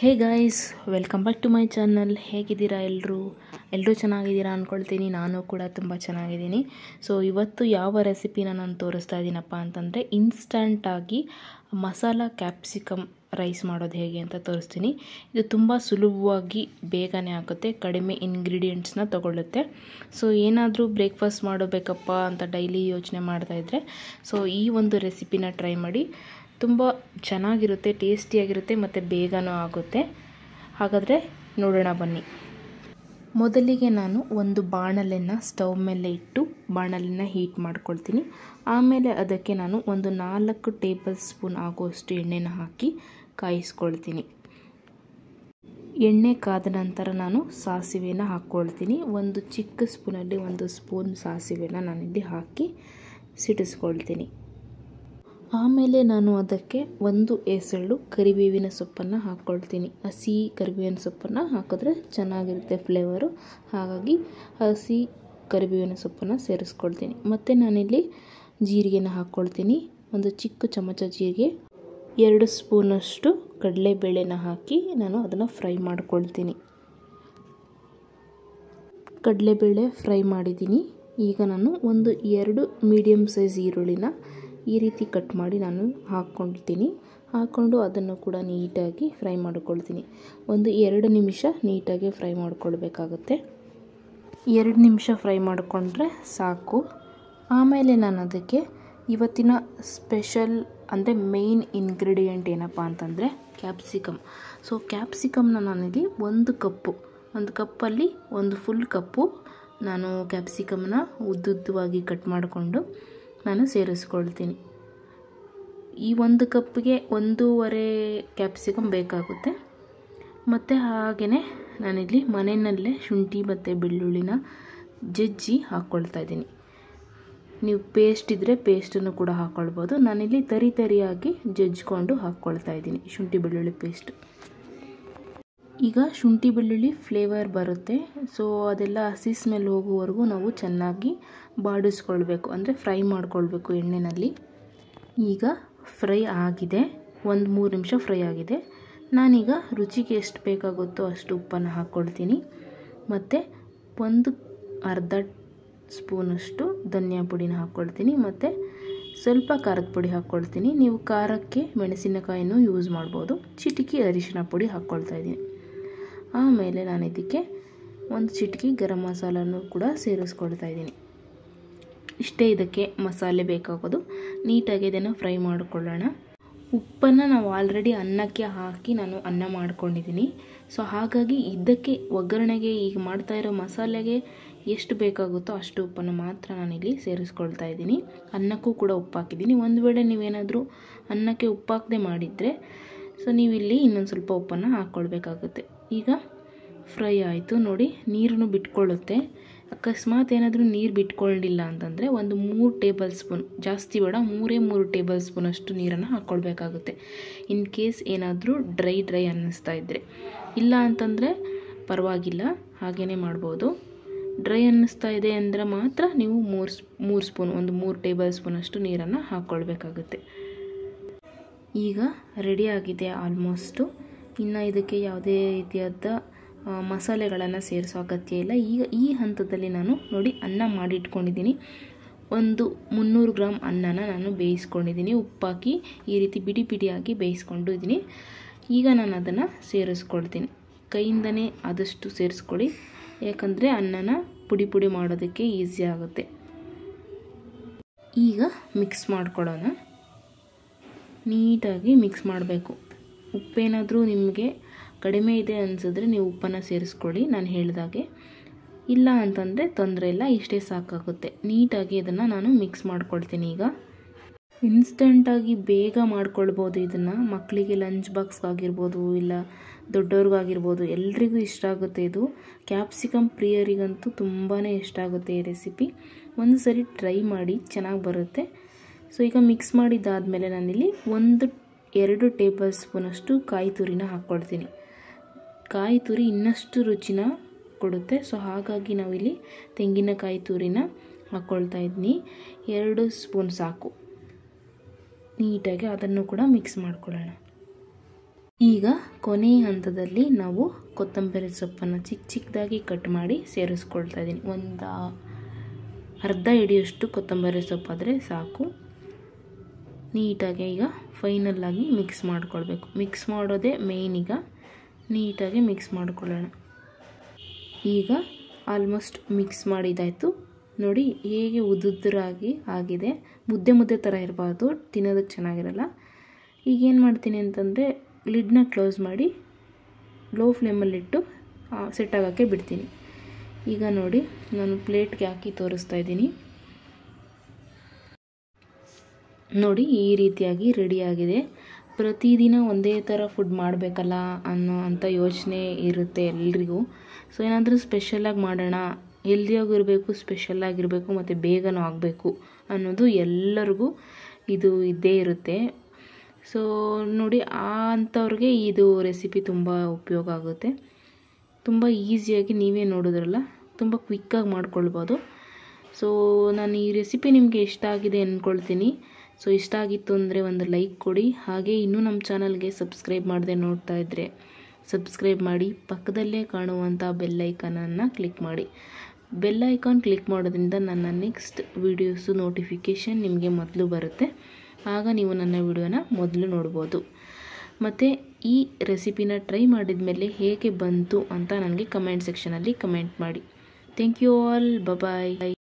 hey guys welcome back to my channel ಹೇಗಿದ್ದೀರಾ ಎಲ್ಲರೂ ಎಲ್ಲರೂ ಚೆನ್ನಾಗಿದ್ದೀರಾ ಅಂದ್ಕೊಳ್ತೀನಿ ನಾನು ಕೂಡ ತುಂಬ ಚೆನ್ನಾಗಿದ್ದೀನಿ ಸೊ ಇವತ್ತು ಯಾವ ರೆಸಿಪಿನ ನಾನು ತೋರಿಸ್ತಾ ಇದ್ದೀನಪ್ಪ ಅಂತಂದರೆ ಇನ್ಸ್ಟಂಟಾಗಿ ಮಸಾಲ ಕ್ಯಾಪ್ಸಿಕಮ್ ರೈಸ್ ಮಾಡೋದು ಹೇಗೆ ಅಂತ ತೋರಿಸ್ತೀನಿ ಇದು ತುಂಬ ಸುಲಭವಾಗಿ ಬೇಗನೆ ಆಗುತ್ತೆ ಕಡಿಮೆ ಇಂಗ್ರೀಡಿಯೆಂಟ್ಸ್ನ ತೊಗೊಳ್ಳುತ್ತೆ ಸೊ ಏನಾದರೂ ಬ್ರೇಕ್ಫಾಸ್ಟ್ ಮಾಡಬೇಕಪ್ಪ ಅಂತ ಡೈಲಿ ಯೋಚನೆ ಮಾಡ್ತಾಯಿದ್ರೆ ಸೊ ಈ ಒಂದು ರೆಸಿಪಿನ ಟ್ರೈ ಮಾಡಿ ತುಂಬ ಚೆನ್ನಾಗಿರುತ್ತೆ ಟೇಸ್ಟಿಯಾಗಿರುತ್ತೆ ಮತ್ತು ಬೇಗನೂ ಆಗುತ್ತೆ ಹಾಗಾದರೆ ನೋಡೋಣ ಬನ್ನಿ ಮೊದಲಿಗೆ ನಾನು ಒಂದು ಬಾಣಲೆಯನ್ನು ಸ್ಟವ್ ಮೇಲೆ ಇಟ್ಟು ಬಾಣಲೆನ ಹೀಟ್ ಮಾಡ್ಕೊಳ್ತೀನಿ ಆಮೇಲೆ ಅದಕ್ಕೆ ನಾನು ಒಂದು ನಾಲ್ಕು ಟೇಬಲ್ ಸ್ಪೂನ್ ಆಗುವಷ್ಟು ಎಣ್ಣೆನ ಹಾಕಿ ಕಾಯಿಸ್ಕೊಳ್ತೀನಿ ಎಣ್ಣೆ ಕಾದ ನಂತರ ನಾನು ಸಾಸಿವೆನ ಹಾಕ್ಕೊಳ್ತೀನಿ ಒಂದು ಚಿಕ್ಕ ಸ್ಪೂನಲ್ಲಿ ಒಂದು ಸ್ಪೂನ್ ಸಾಸಿವೆನ ನಾನಿಲ್ಲಿ ಹಾಕಿ ಸಿಡಿಸ್ಕೊಳ್ತೀನಿ ಆಮೇಲೆ ನಾನು ಅದಕ್ಕೆ ಒಂದು ಎಸಳು ಕರಿಬೇವಿನ ಸೊಪ್ಪನ್ನು ಹಾಕ್ಕೊಳ್ತೀನಿ ಹಸಿ ಕರಿಬೇವಿನ ಸೊಪ್ಪನ್ನು ಹಾಕಿದ್ರೆ ಚೆನ್ನಾಗಿರುತ್ತೆ ಫ್ಲೇವರು ಹಾಗಾಗಿ ಹಸಿ ಕರಿಬೇವಿನ ಸೊಪ್ಪನ್ನು ಸೇರಿಸ್ಕೊಳ್ತೀನಿ ಮತ್ತು ನಾನಿಲ್ಲಿ ಜೀರಿಗೆನ ಹಾಕ್ಕೊಳ್ತೀನಿ ಒಂದು ಚಿಕ್ಕ ಚಮಚ ಜೀರಿಗೆ ಎರಡು ಸ್ಪೂನಷ್ಟು ಕಡಲೆಬೇಳೆನ ಹಾಕಿ ನಾನು ಅದನ್ನು ಫ್ರೈ ಮಾಡ್ಕೊಳ್ತೀನಿ ಕಡಲೆಬೇಳೆ ಫ್ರೈ ಮಾಡಿದ್ದೀನಿ ಈಗ ನಾನು ಒಂದು ಎರಡು ಮೀಡಿಯಮ್ ಸೈಜ್ ಈರುಳ್ಳಿನ ಈ ರೀತಿ ಕಟ್ ಮಾಡಿ ನಾನು ಹಾಕ್ಕೊಳ್ತೀನಿ ಹಾಕ್ಕೊಂಡು ಅದನ್ನು ಕೂಡ ನೀಟಾಗಿ ಫ್ರೈ ಮಾಡ್ಕೊಳ್ತೀನಿ ಒಂದು ಎರಡು ನಿಮಿಷ ನೀಟಾಗಿ ಫ್ರೈ ಮಾಡ್ಕೊಳ್ಬೇಕಾಗುತ್ತೆ ಎರಡು ನಿಮಿಷ ಫ್ರೈ ಮಾಡಿಕೊಂಡ್ರೆ ಸಾಕು ಆಮೇಲೆ ನಾನು ಅದಕ್ಕೆ ಇವತ್ತಿನ ಸ್ಪೆಷಲ್ ಅಂದರೆ ಮೇಯ್ನ್ ಇಂಗ್ರೀಡಿಯೆಂಟ್ ಏನಪ್ಪ ಅಂತಂದರೆ ಕ್ಯಾಪ್ಸಿಕಮ್ ಸೊ ಕ್ಯಾಪ್ಸಿಕಮ್ನ ನಾನಿಲ್ಲಿ ಒಂದು ಕಪ್ಪು ಒಂದು ಕಪ್ಪಲ್ಲಿ ಒಂದು ಫುಲ್ ಕಪ್ಪು ನಾನು ಕ್ಯಾಪ್ಸಿಕಮ್ನ ಉದ್ದುದ್ದವಾಗಿ ಕಟ್ ಮಾಡಿಕೊಂಡು ನಾನು ಸೇರಿಸ್ಕೊಳ್ತೀನಿ ಈ ಒಂದು ಕಪ್ಪಿಗೆ ಒಂದೂವರೆ ಕ್ಯಾಪ್ಸಿಕಮ್ ಬೇಕಾಗುತ್ತೆ ಮತ್ತು ಹಾಗೆಯೇ ನಾನಿಲ್ಲಿ ಮನೆಯಲ್ಲೇ ಶುಂಠಿ ಮತ್ತು ಬೆಳ್ಳುಳ್ಳಿನ ಜಜ್ಜಿ ಹಾಕ್ಕೊಳ್ತಾ ಇದ್ದೀನಿ ನೀವು ಪೇಸ್ಟ್ ಇದ್ದರೆ ಪೇಸ್ಟನ್ನು ಕೂಡ ಹಾಕ್ಕೊಳ್ಬೋದು ನಾನಿಲ್ಲಿ ತರಿ ತರಿಯಾಗಿ ಜಜ್ಜಿಕೊಂಡು ಹಾಕ್ಕೊಳ್ತಾ ಇದ್ದೀನಿ ಶುಂಠಿ ಬೆಳ್ಳುಳ್ಳಿ ಪೇಸ್ಟ್ ಈಗ ಶುಂಠಿ ಬೆಳ್ಳುಳ್ಳಿ ಫ್ಲೇವರ್ ಬರುತ್ತೆ ಸೊ ಅದೆಲ್ಲ ಹಸಿ ಸ್ಮೆಲ್ ಹೋಗುವವರೆಗೂ ನಾವು ಚೆನ್ನಾಗಿ ಬಾಡಿಸ್ಕೊಳ್ಬೇಕು ಅಂದರೆ ಫ್ರೈ ಮಾಡ್ಕೊಳ್ಬೇಕು ಎಣ್ಣೆಯಲ್ಲಿ ಈಗ ಫ್ರೈ ಆಗಿದೆ ಒಂದು ಮೂರು ನಿಮಿಷ ಫ್ರೈ ಆಗಿದೆ ನಾನೀಗ ರುಚಿಗೆ ಎಷ್ಟು ಬೇಕಾಗುತ್ತೋ ಅಷ್ಟು ಉಪ್ಪನ್ನು ಹಾಕ್ಕೊಳ್ತೀನಿ ಮತ್ತು ಒಂದು ಅರ್ಧ ಸ್ಪೂನಷ್ಟು ಧನಿಯಾ ಪುಡಿನ ಹಾಕ್ಕೊಳ್ತೀನಿ ಮತ್ತು ಸ್ವಲ್ಪ ಖಾರದ ಪುಡಿ ಹಾಕ್ಕೊಳ್ತೀನಿ ನೀವು ಖಾರಕ್ಕೆ ಮೆಣಸಿನಕಾಯಿನೂ ಯೂಸ್ ಮಾಡ್ಬೋದು ಚಿಟಿಕಿ ಅರಿಶಿನ ಪುಡಿ ಹಾಕ್ಕೊಳ್ತಾ ಇದ್ದೀನಿ ಆಮೇಲೆ ನಾನು ಇದಕ್ಕೆ ಒಂದು ಚಿಟಿಕಿ ಗರಂ ಮಸಾಲನೂ ಕೂಡ ಸೇರಿಸ್ಕೊಳ್ತಾ ಇದ್ದೀನಿ ಇಷ್ಟೇ ಇದಕ್ಕೆ ಮಸಾಲೆ ಬೇಕಾಗೋದು ನೀಟಾಗಿ ಇದನ್ನು ಫ್ರೈ ಮಾಡಿಕೊಳ್ಳೋಣ ಉಪ್ಪನ್ನು ನಾವು ಆಲ್ರೆಡಿ ಅನ್ನಕ್ಕೆ ಹಾಕಿ ನಾನು ಅನ್ನ ಮಾಡ್ಕೊಂಡಿದ್ದೀನಿ ಸೊ ಹಾಗಾಗಿ ಇದಕ್ಕೆ ಒಗ್ಗರಣೆಗೆ ಈಗ ಮಾಡ್ತಾ ಇರೋ ಮಸಾಲೆಗೆ ಎಷ್ಟು ಬೇಕಾಗುತ್ತೋ ಅಷ್ಟು ಉಪ್ಪನ್ನು ಮಾತ್ರ ನಾನಿಲ್ಲಿ ಸೇರಿಸ್ಕೊಳ್ತಾ ಇದ್ದೀನಿ ಅನ್ನಕ್ಕೂ ಕೂಡ ಉಪ್ಪು ಹಾಕಿದ್ದೀನಿ ಒಂದು ವೇಳೆ ನೀವೇನಾದರೂ ಅನ್ನಕ್ಕೆ ಉಪ್ಪು ಹಾಕದೆ ಮಾಡಿದರೆ ಸೊ ನೀವಿಲ್ಲಿ ಇನ್ನೊಂದು ಸ್ವಲ್ಪ ಉಪ್ಪನ್ನು ಹಾಕ್ಕೊಳ್ಬೇಕಾಗುತ್ತೆ ಈಗ ಫ್ರೈ ಆಯಿತು ನೋಡಿ ನೀರನ್ನು ಬಿಟ್ಕೊಳ್ಳುತ್ತೆ ಅಕಸ್ಮಾತ್ ಏನಾದರೂ ನೀರು ಬಿಟ್ಕೊಳ್ಳಿಲ್ಲ ಅಂತಂದರೆ ಒಂದು ಮೂರು ಟೇಬಲ್ ಸ್ಪೂನ್ ಜಾಸ್ತಿ ಬೇಡ ಮೂರೇ ಮೂರು ಟೇಬಲ್ ಸ್ಪೂನಷ್ಟು ನೀರನ್ನು ಹಾಕ್ಕೊಳ್ಬೇಕಾಗುತ್ತೆ ಇನ್ ಕೇಸ್ ಏನಾದರೂ ಡ್ರೈ ಡ್ರೈ ಅನ್ನಿಸ್ತಾ ಇದ್ದರೆ ಇಲ್ಲ ಅಂತಂದರೆ ಪರವಾಗಿಲ್ಲ ಹಾಗೇ ಮಾಡ್ಬೋದು ಡ್ರೈ ಅನ್ನಿಸ್ತಾ ಇದೆ ಅಂದರೆ ಮಾತ್ರ ನೀವು ಮೂರು ಮೂರು ಸ್ಪೂನ್ ಒಂದು ಮೂರು ಟೇಬಲ್ ಸ್ಪೂನಷ್ಟು ನೀರನ್ನು ಹಾಕ್ಕೊಳ್ಬೇಕಾಗುತ್ತೆ ಈಗ ರೆಡಿ ಆಗಿದೆ ಆಲ್ಮೋಸ್ಟು ಇನ್ನು ಇದಕ್ಕೆ ಯಾವುದೇ ರೀತಿಯಾದ ಮಸಾಲೆಗಳನ್ನು ಸೇರಿಸೋ ಅಗತ್ಯ ಇಲ್ಲ ಈಗ ಈ ಹಂತದಲ್ಲಿ ನಾನು ನೋಡಿ ಅನ್ನ ಮಾಡಿಟ್ಕೊಂಡಿದ್ದೀನಿ ಒಂದು ಮುನ್ನೂರು ಗ್ರಾಮ್ ಅನ್ನನ ನಾನು ಬೇಯಿಸ್ಕೊಂಡಿದ್ದೀನಿ ಉಪ್ಪಾಕಿ ಈ ರೀತಿ ಬಿಡಿ ಬಿಡಿಯಾಗಿ ಬೇಯಿಸ್ಕೊಂಡು ಇದ್ದೀನಿ ಈಗ ನಾನು ಅದನ್ನು ಸೇರಿಸ್ಕೊಳ್ತೀನಿ ಕೈಯಿಂದನೇ ಆದಷ್ಟು ಸೇರಿಸ್ಕೊಳ್ಳಿ ಯಾಕಂದರೆ ಅನ್ನನ ಪುಡಿ ಪುಡಿ ಮಾಡೋದಕ್ಕೆ ಈಸಿ ಆಗುತ್ತೆ ಈಗ ಮಿಕ್ಸ್ ಮಾಡ್ಕೊಳ್ಳೋಣ ನೀಟಾಗಿ ಮಿಕ್ಸ್ ಮಾಡಬೇಕು ಉಪ್ಪೇನಾದರೂ ನಿಮಗೆ ಕಡಿಮೆ ಇದೆ ಅನಿಸಿದ್ರೆ ನೀವು ಉಪ್ಪನ್ನು ಸೇರಿಸ್ಕೊಳ್ಳಿ ನಾನು ಹೇಳಿದಾಗೆ ಇಲ್ಲ ಅಂತಂದರೆ ತೊಂದರೆ ಇಲ್ಲ ಇಷ್ಟೇ ಸಾಕಾಗುತ್ತೆ ನೀಟಾಗಿ ಇದನ್ನು ನಾನು ಮಿಕ್ಸ್ ಮಾಡ್ಕೊಳ್ತೀನಿ ಈಗ ಇನ್ಸ್ಟಂಟಾಗಿ ಬೇಗ ಮಾಡ್ಕೊಳ್ಬೋದು ಇದನ್ನು ಮಕ್ಕಳಿಗೆ ಲಂಚ್ ಬಾಕ್ಸ್ಗಾಗಿರ್ಬೋದು ಇಲ್ಲ ದೊಡ್ಡವ್ರಿಗಾಗಿರ್ಬೋದು ಎಲ್ರಿಗೂ ಇಷ್ಟ ಆಗುತ್ತೆ ಇದು ಕ್ಯಾಪ್ಸಿಕಮ್ ಪ್ರಿಯರಿಗಂತೂ ತುಂಬಾ ಇಷ್ಟ ಆಗುತ್ತೆ ಈ ರೆಸಿಪಿ ಒಂದು ಸರಿ ಟ್ರೈ ಮಾಡಿ ಚೆನ್ನಾಗಿ ಬರುತ್ತೆ ಸೊ ಈಗ ಮಿಕ್ಸ್ ಮಾಡಿದ್ದಾದಮೇಲೆ ನಾನಿಲ್ಲಿ ಒಂದು ಎರಡು ಟೇಬಲ್ ಸ್ಪೂನಷ್ಟು ಕಾಯಿ ತುರಿನ ಹಾಕ್ಕೊಳ್ತೀನಿ ಕಾಯಿ ತುರಿ ಇನ್ನಷ್ಟು ರುಚಿನ ಕೊಡುತ್ತೆ ಸೊ ಹಾಗಾಗಿ ನಾವಿಲ್ಲಿ ತೆಂಗಿನಕಾಯಿ ತುರಿನ ಹಾಕ್ಕೊಳ್ತಾ ಇದ್ದೀನಿ ಎರಡು ಸ್ಪೂನ್ ಸಾಕು ನೀಟಾಗಿ ಅದನ್ನು ಕೂಡ ಮಿಕ್ಸ್ ಮಾಡ್ಕೊಳ್ಳೋಣ ಈಗ ಕೊನೆಯ ಹಂತದಲ್ಲಿ ನಾವು ಕೊತ್ತಂಬರಿ ಸೊಪ್ಪನ್ನು ಚಿಕ್ಕ ಚಿಕ್ಕದಾಗಿ ಕಟ್ ಮಾಡಿ ಸೇರಿಸ್ಕೊಳ್ತಾ ಇದ್ದೀನಿ ಒಂದು ಅರ್ಧ ಹಿಡಿಯಷ್ಟು ಕೊತ್ತಂಬರಿ ಸೊಪ್ಪಾದರೆ ಸಾಕು ನೀಟಾಗಿ ಈಗ ಫೈನಲ್ಲಾಗಿ ಮಿಕ್ಸ್ ಮಾಡ್ಕೊಳ್ಬೇಕು ಮಿಕ್ಸ್ ಮಾಡೋದೇ ಮೇಯ್ನ್ ಈಗ ನೀಟಾಗಿ ಮಿಕ್ಸ್ ಮಾಡ್ಕೊಳ್ಳೋಣ ಈಗ ಆಲ್ಮೋಸ್ಟ್ ಮಿಕ್ಸ್ ಮಾಡಿದಾಯಿತು ನೋಡಿ ಹೇಗೆ ಉದುದ್ರಾಗಿ ಆಗಿದೆ ಮುದ್ದೆ ಮುದ್ದೆ ಥರ ಇರಬಾರ್ದು ತಿನ್ನೋದಕ್ಕೆ ಚೆನ್ನಾಗಿರಲ್ಲ ಈಗೇನು ಮಾಡ್ತೀನಿ ಅಂತಂದರೆ ಲಿಡ್ನ ಕ್ಲೋಸ್ ಮಾಡಿ ಲೋ ಫ್ಲೇಮಲ್ಲಿಟ್ಟು ಸೆಟ್ ಆಗೋಕ್ಕೆ ಬಿಡ್ತೀನಿ ಈಗ ನೋಡಿ ನಾನು ಪ್ಲೇಟ್ಗೆ ಹಾಕಿ ತೋರಿಸ್ತಾ ಇದ್ದೀನಿ ನೋಡಿ ಈ ರೀತಿಯಾಗಿ ರೆಡಿಯಾಗಿದೆ ಪ್ರತಿದಿನ ಒಂದೇ ಥರ ಫುಡ್ ಮಾಡಬೇಕಲ್ಲ ಅನ್ನೋ ಅಂಥ ಯೋಚನೆ ಇರುತ್ತೆ ಎಲ್ರಿಗೂ ಸೊ ಏನಾದರೂ ಸ್ಪೆಷಲಾಗಿ ಮಾಡೋಣ ಹೆಲ್ದಿಯಾಗೂ ಇರಬೇಕು ಸ್ಪೆಷಲಾಗಿರಬೇಕು ಮತ್ತು ಬೇಗನೂ ಆಗಬೇಕು ಅನ್ನೋದು ಎಲ್ಲರಿಗೂ ಇದು ಇದ್ದೇ ಇರುತ್ತೆ ಸೊ ನೋಡಿ ಆ ಅಂಥವ್ರಿಗೆ ಇದು ರೆಸಿಪಿ ತುಂಬ ಉಪಯೋಗ ಆಗುತ್ತೆ ತುಂಬ ಈಸಿಯಾಗಿ ನೀವೇ ನೋಡಿದ್ರಲ್ಲ ತುಂಬ ಕ್ವಿಕ್ಕಾಗಿ ಮಾಡ್ಕೊಳ್ಬೋದು ಸೊ ನಾನು ಈ ರೆಸಿಪಿ ನಿಮಗೆ ಇಷ್ಟ ಆಗಿದೆ ಅಂದ್ಕೊಳ್ತೀನಿ ಸೊ ಇಷ್ಟ ಆಗಿತ್ತು ಅಂದರೆ ಒಂದು ಲೈಕ್ ಕೊಡಿ ಹಾಗೆ ಇನ್ನೂ ನಮ್ಮ ಚಾನಲ್ಗೆ ಸಬ್ಸ್ಕ್ರೈಬ್ ಮಾಡದೆ ನೋಡ್ತಾ ಇದ್ದರೆ ಸಬ್ಸ್ಕ್ರೈಬ್ ಮಾಡಿ ಪಕ್ಕದಲ್ಲೇ ಕಾಣುವಂಥ ಬೆಲ್ ಐಕಾನನ್ನು ಕ್ಲಿಕ್ ಮಾಡಿ ಬೆಲ್ ಐಕಾನ್ ಕ್ಲಿಕ್ ಮಾಡೋದ್ರಿಂದ ನನ್ನ ನೆಕ್ಸ್ಟ್ ವೀಡಿಯೋಸು ನೋಟಿಫಿಕೇಷನ್ ನಿಮಗೆ ಮೊದಲು ಬರುತ್ತೆ ಆಗ ನೀವು ನನ್ನ ವಿಡಿಯೋನ ಮೊದಲು ನೋಡ್ಬೋದು ಮತ್ತು ಈ ರೆಸಿಪಿನ ಟ್ರೈ ಮಾಡಿದ ಮೇಲೆ ಹೇಗೆ ಬಂತು ಅಂತ ನನಗೆ ಕಮೆಂಟ್ ಸೆಕ್ಷನಲ್ಲಿ ಕಮೆಂಟ್ ಮಾಡಿ ಥ್ಯಾಂಕ್ ಯು ಆಲ್ ಬಾಯ್